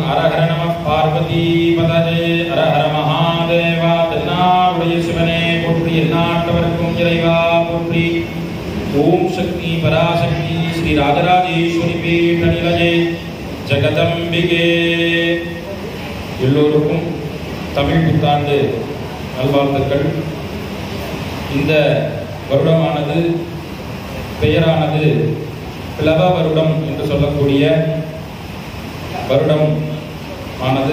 ஹர ஹர நம பார்வதி பதஜே ஹர ஹர மகாதேவா தென்னாவுடைய சிவனே போற்றி எந்நாட்டவருக்கும் இறைவா போற்றி ஓம் சக்தி பராசக்தி ஸ்ரீ ராஜராஜேஸ்வரி பீட நிலையே ஜெகதம்பிகே எல்லோருக்கும் தமிழ் புத்தாண்டு நல்வாழ்த்துக்கள் இந்த வருடமானது பெயரானது பிளவ வருடம் என்று சொல்லக்கூடிய வருடம் ஆனது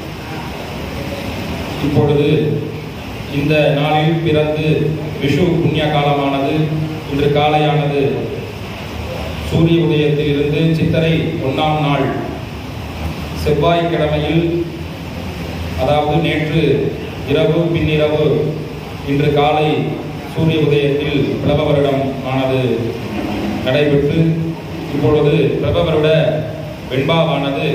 இப்பொழுது இந்த நாளில் பிறந்து விஷு புண்ணிய காலமானது இன்று காலையானது சூரிய உதயத்தில் இருந்து சித்திரை ஒன்றாம் நாள் செவ்வாய்க்கிழமையில் அதாவது நேற்று இரவு பின்னிரவு இன்று காலை சூரிய உதயத்தில் பிளவ வருடம் ஆனது நடைபெற்று இப்பொழுது பிளவ வருட வெண்பாவானது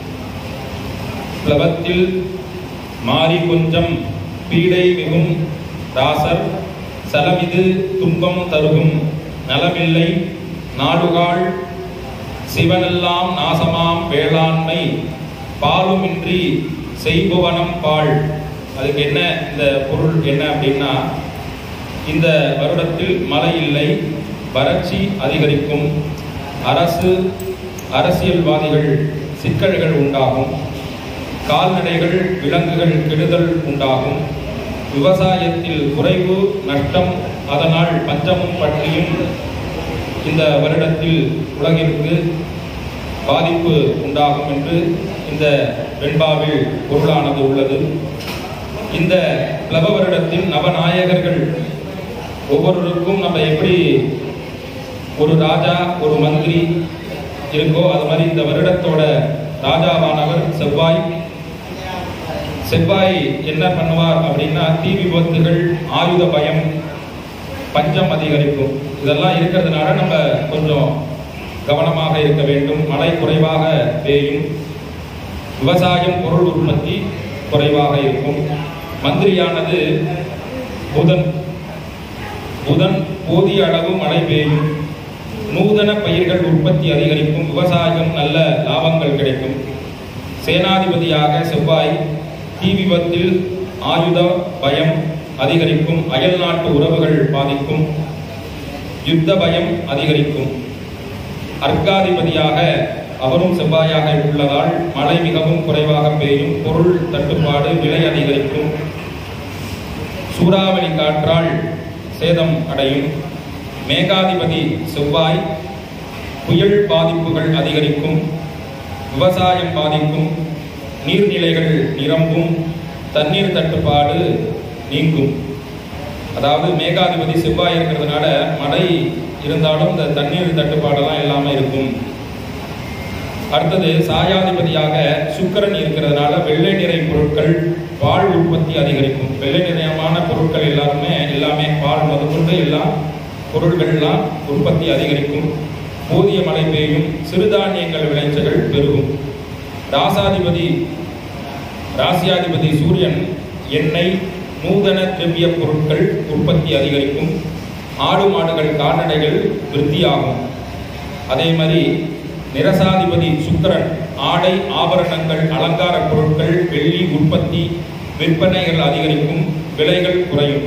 பிளவத்தில் மாறி கொஞ்சம் பீடை மிகும் தாசர் சலமிது துன்பம் தருகும் நலமில்லை நாடுகாள் சிவனெல்லாம் நாசமாம் வேளாண்மை பாலுமின்றி செய்பவனம் பாழ் அதுக்கு என்ன இந்த பொருள் என்ன அப்படின்னா இந்த வருடத்தில் மழை இல்லை வறட்சி அதிகரிக்கும் அரசு அரசியல்வாதிகள் சிக்கல்கள் உண்டாகும் கால்நடைகள் விலங்குகள் கெடுதல் உண்டாகும் விவசாயத்தில் குறைவு நஷ்டம் அதனால் பஞ்சமும் பற்றியும் இந்த வருடத்தில் உலகிற்கு பாதிப்பு உண்டாகும் என்று இந்த வெண்பாவில் பொருளானது உள்ளது இந்த பிளவ வருடத்தில் நவநாயகர்கள் ஒவ்வொருவருக்கும் நம்ம எப்படி ஒரு ராஜா ஒரு மந்திரி இருக்கோ அது மாதிரி இந்த வருடத்தோட ராஜாவானவர் செவ்வாய் செவ்வாய் என்ன பண்ணுவார் அப்படின்னா தீ விபத்துகள் ஆயுத பயம் பஞ்சம் அதிகரிக்கும் இதெல்லாம் இருக்கிறதுனால நம்ம கொஞ்சம் கவனமாக இருக்க வேண்டும் மழை குறைவாக பெய்யும் விவசாயம் பொருள் உற்பத்தி குறைவாக இருக்கும் மந்திரியானது புதன் புதன் போதிய அளவு மழை பெய்யும் நூதன பயிர்கள் உற்பத்தி அதிகரிக்கும் விவசாயம் நல்ல லாபங்கள் கிடைக்கும் சேனாதிபதியாக செவ்வாய் தீ விபத்தில் ஆயுத பயம் அதிகரிக்கும் அயல் நாட்டு உறவுகள் பாதிக்கும் யுத்த பயம் அதிகரிக்கும் அர்க்காதிபதியாக அவரும் செவ்வாயாக உள்ளதால் மழை மிகவும் குறைவாக பெய்யும் பொருள் தட்டுப்பாடு விலை அதிகரிக்கும் சூறாவளி காற்றால் சேதம் அடையும் மேகாதிபதி செவ்வாய் புயல் பாதிப்புகள் அதிகரிக்கும் விவசாயம் பாதிக்கும் நீர்நிலைகள் நிரம்பும் தண்ணீர் தட்டுப்பாடு நீங்கும் அதாவது மேகாதிபதி செவ்வாய் இருக்கிறதுனால மழை இருந்தாலும் இந்த தண்ணீர் தட்டுப்பாடெல்லாம் இல்லாமல் இருக்கும் அடுத்தது சாயாதிபதியாக சுக்கிரன் இருக்கிறதுனால வெள்ளை நிறை பொருட்கள் பால் உற்பத்தி அதிகரிக்கும் வெள்ளை நிறமான பொருட்கள் எல்லாருமே எல்லாமே பால் முதற்கொண்டு எல்லாம் பொருள்கள்லாம் உற்பத்தி அதிகரிக்கும் போதிய மழை பெய்யும் சிறுதானியங்கள் விளைச்சல்கள் பெருகும் ராசாதிபதி ராசியாதிபதி சூரியன் எண்ணெய் நூதன திரவிய பொருட்கள் உற்பத்தி அதிகரிக்கும் ஆடு மாடுகள் கால்நடைகள் விருத்தியாகும் அதே மாதிரி நிரசாதிபதி சுக்கிரன் ஆடை ஆபரணங்கள் அலங்கார பொருட்கள் வெள்ளி உற்பத்தி விற்பனைகள் அதிகரிக்கும் விலைகள் குறையும்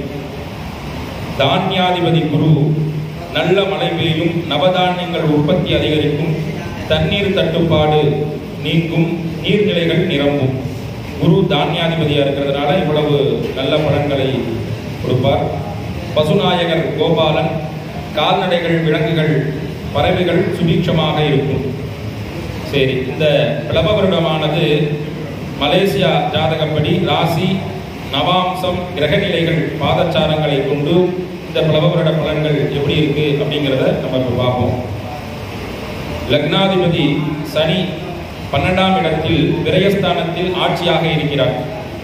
தானியாதிபதி குரு நல்ல மழை பெய்யும் நவதானியங்கள் உற்பத்தி அதிகரிக்கும் தண்ணீர் தட்டுப்பாடு நீங்கும் நீர்நிலைகள் நிரம்பும் குரு தானியாதிபதியா இருக்கிறதுனால இவ்வளவு நல்ல பலன்களை கொடுப்பார் பசுநாயகர் கோபாலன் கால்நடைகள் விலங்குகள் பறவைகள் சுபீட்சமாக இருக்கும் சரி இந்த பிளவ வருடமானது மலேசியா ஜாதகப்படி ராசி நவாம்சம் கிரகநிலைகள் பாதச்சாரங்களை கொண்டு இந்த பிளவ வருட பலன்கள் எப்படி இருக்கு அப்படிங்கிறத நம்ம இப்போ பார்ப்போம் லக்னாதிபதி சனி பன்னெண்டாம் இடத்தில் விரயஸ்தானத்தில் ஆட்சியாக இருக்கிறார்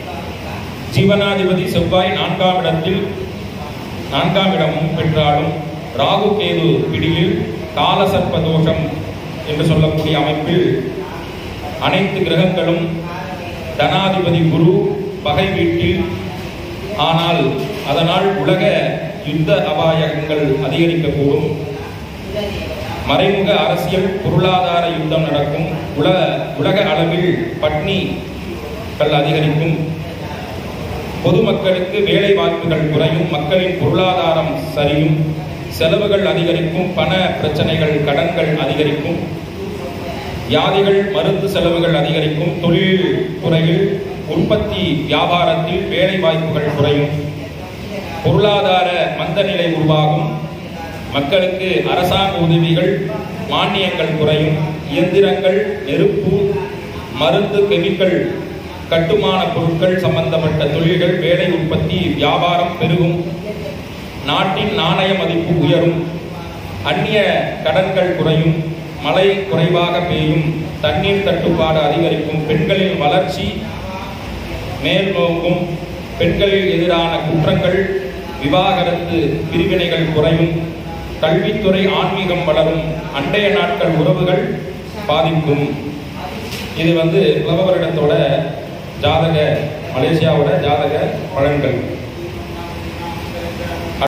ஜீவனாதிபதி செவ்வாய் நான்காம் இடத்தில் நான்காம் இடமும் பெற்றாலும் ராகு கேது பிடியில் காலசர்ப்ப தோஷம் என்று சொல்லக்கூடிய அமைப்பில் அனைத்து கிரகங்களும் தனாதிபதி குரு பகை வீட்டில் ஆனால் அதனால் உலக யுத்த அபாயங்கள் அதிகரிக்கக்கூடும் மறைமுக அரசியல் பொருளாதார யுத்தம் நடக்கும் உலக உலக அளவில் பட்னிகள் அதிகரிக்கும் பொதுமக்களுக்கு வேலை வாய்ப்புகள் குறையும் மக்களின் பொருளாதாரம் சரியும் செலவுகள் அதிகரிக்கும் பண பிரச்சனைகள் கடன்கள் அதிகரிக்கும் வியாதிகள் மருந்து செலவுகள் அதிகரிக்கும் தொழில் துறையில் உற்பத்தி வியாபாரத்தில் வேலை வாய்ப்புகள் குறையும் பொருளாதார மந்தநிலை உருவாகும் மக்களுக்கு அரசாங்க உதவிகள் மானியங்கள் குறையும் இயந்திரங்கள் நெருப்பு மருந்து கெமிக்கல் கட்டுமான பொருட்கள் சம்பந்தப்பட்ட தொழில்கள் வேலை உற்பத்தி வியாபாரம் பெருகும் நாட்டின் நாணய மதிப்பு உயரும் அந்நிய கடன்கள் குறையும் மழை குறைவாக பெய்யும் தண்ணீர் தட்டுப்பாடு அதிகரிக்கும் பெண்களின் வளர்ச்சி மேல் நோக்கும் பெண்களில் எதிரான குற்றங்கள் விவாகரத்து பிரிவினைகள் குறையும் கல்வித்துறை ஆன்மீகம் வளரும் அண்டைய நாட்கள் உறவுகள் பாதிக்கும் இது வந்து பிளவ வருடத்தோட ஜாதக மலேசியாவோட ஜாதக பலன்கள்